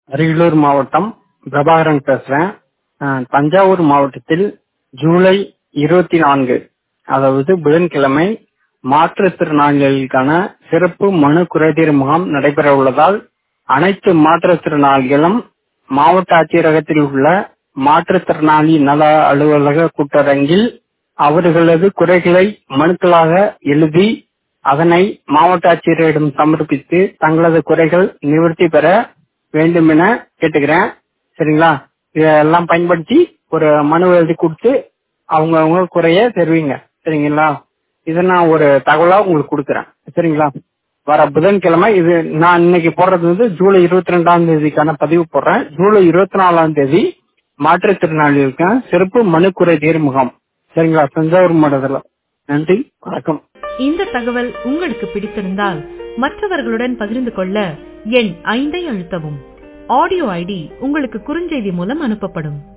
அரியலூர் மாவட்டம் பிரபாகரன் பேசுறேன் அஹ், தஞ்சாவூர் மாவட்டத்தில் ஜூலை இருபத்தி நான்கு அதாவது புதன்கிழமை மாற்றுத்திறனாளிகளுக்கான சிறப்பு மனு குறைதீர் முகாம் நடைபெற உள்ளதால் அனைத்து மாற்றுத்திறனாளிகளும் மாவட்ட ஆட்சியரகத்தில் உள்ள மாற்றுத்திறனாளி நல அலுவலக கூட்டரங்கில் அவர்களது குறைகளை மனுக்களாக எழுதி அதனை மாவட்ட ஆட்சியரிடம் சமர்ப்பித்து தங்களது குறைகள் நிவர்த்தி பெற வேண்டும் என கேட்டுக்கிறேன் சரிங்களா இதெல்லாம் பயன்படுத்தி ஒரு மனு எழுதி கொடுத்து அவங்க அவங்க குறைய தெரிவிங்க சரிங்களா இதை நான் ஒரு தகவலா உங்களுக்கு கொடுக்குறேன் சரிங்களா வர புதன்கிழமை இது நான் இன்னைக்கு போடுறது வந்து ஜூலை இருபத்தி ரெண்டாம் தேதிக்கான பதிவு போடுறேன் ஜூலை இருபத்தி நாலாம் தேதி மாற்றுத்திறனாளிகளுக்கான சிறப்பு மனு குறை தீர் முகாம் சரிங்களா தஞ்சாவூர் மாவட்டத்தில் நன்றி வணக்கம் இந்த தகவல் உங்களுக்கு பிடித்திருந்தால் மற்றவர்களுடன் பகிர்ந்து கொள்ள எண் ஐந்தை அழுத்தவும் ஆடியோ ஐடி உங்களுக்கு குறுஞ்செய்தி மூலம் அனுப்பப்படும்